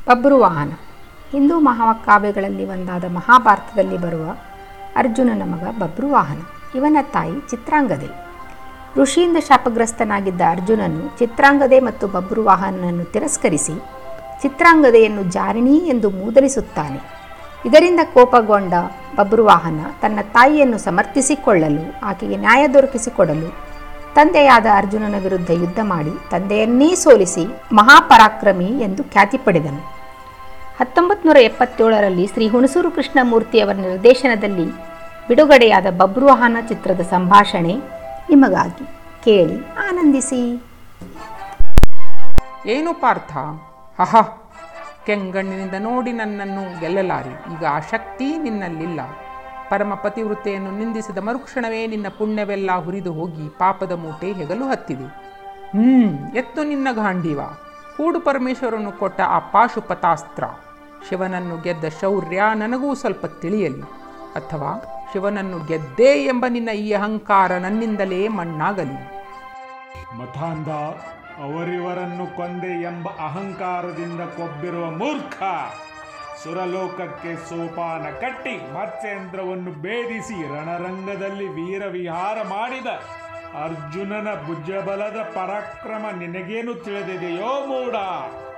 ಬಬ್ರುವಾಹನ ಹಿಂದೂ ಮಹಾಕಾವ್ಯಗಳಲ್ಲಿ ಒಂದಾದ ಮಹಾಭಾರತದಲ್ಲಿ ಬರುವ ಅರ್ಜುನನ ಮಗ ಬಬ್ರುವಾಹನ ಇವನ ತಾಯಿ ಚಿತ್ರಾಂಗದೆ ಋಷಿಯಿಂದ ಶಾಪಗ್ರಸ್ತನಾಗಿದ್ದ ಅರ್ಜುನನು ಚಿತ್ರಾಂಗದೆ ಮತ್ತು ಬಬ್ರುವಾಹನನನ್ನು ತಿರಸ್ಕರಿಸಿ ಚಿತ್ರಾಂಗದೆಯನ್ನು ಜಾರಿಣಿ ಎಂದು ಮೂದಲಿಸುತ್ತಾನೆ ಇದರಿಂದ ಕೋಪಗೊಂಡ ಬಬ್ರುವಾಹನ ತನ್ನ ತಾಯಿಯನ್ನು ಸಮರ್ಥಿಸಿಕೊಳ್ಳಲು ಆಕೆಗೆ ನ್ಯಾಯ ದೊರಕಿಸಿಕೊಡಲು ತಂದೆಯಾದ ಅರ್ಜುನನ ವಿರುದ್ಧ ಯುದ್ಧ ಮಾಡಿ ತಂದೆಯನ್ನೇ ಸೋಲಿಸಿ ಮಹಾಪರಾಕ್ರಮಿ ಎಂದು ಖ್ಯಾತಿ ಪಡೆದನು ಹತ್ತೊಂಬತ್ತು ನೂರ ಎಪ್ಪತ್ತೇಳರಲ್ಲಿ ಶ್ರೀ ಹುಣಸೂರು ಕೃಷ್ಣಮೂರ್ತಿಯವರ ನಿರ್ದೇಶನದಲ್ಲಿ ಬಿಡುಗಡೆಯಾದ ಬಬ್ರುವಾಹನ ಚಿತ್ರದ ಸಂಭಾಷಣೆ ನಿಮಗಾಗಿ ಕೇಳಿ ಆನಂದಿಸಿ ಏನು ಪಾರ್ಥ ಹಹ ಕೆಂಗಣ್ಣಿನಿಂದ ನೋಡಿ ನನ್ನನ್ನು ಗೆಲ್ಲಲಾರಿ ಈಗ ಆ ಶಕ್ತಿ ನಿನ್ನಲ್ಲಿಲ್ಲ ಪರಮ ಪತಿವೃತ್ತೆಯನ್ನು ನಿಂದಿಸಿದ ಮರುಕ್ಷಣವೇ ನಿನ್ನ ಪುಣ್ಯವೆಲ್ಲ ಹುರಿದು ಹೋಗಿ ಪಾಪದ ಮೂಟೆ ಹೆಗಲು ಹತ್ತಿದೆ ಹ್ಮ್ ಎತ್ತು ನಿನ್ನ ಗಾಂಡೀವ ಕೂಡು ಪರಮೇಶ್ವರನು ಕೊಟ್ಟ ಆ ಪಾಶುಪತಾಸ್ತ್ರ ಶಿವನನ್ನು ಗೆದ್ದ ಶೌರ್ಯ ನನಗೂ ಸ್ವಲ್ಪ ತಿಳಿಯಲಿ ಅಥವಾ ಶಿವನನ್ನು ಗೆದ್ದೇ ಎಂಬ ನಿನ್ನ ಈ ಅಹಂಕಾರ ನನ್ನಿಂದಲೇ ಮಣ್ಣಾಗಲಿ ಮತಾಂಧ ಅವರಿವರನ್ನು ಕೊಂದೆ ಎಂಬ ಅಹಂಕಾರದಿಂದ ಕೊಬ್ಬಿರುವ ಮೂರ್ಖ ಸುರಲೋಕಕ್ಕೆ ಸೋಪಾನ ಕಟ್ಟಿ ಮತ್ಸ್ಯೇಂದ್ರವನ್ನು ಭೇದಿಸಿ ರಣರಂಗದಲ್ಲಿ ವೀರವಿಹಾರ ಮಾಡಿದ ಅರ್ಜುನನ ಭುಜಬಲದ ಪರಾಕ್ರಮ ನಿನಗೇನು ತಿಳಿದಿದೆಯೋ ಮೂಡ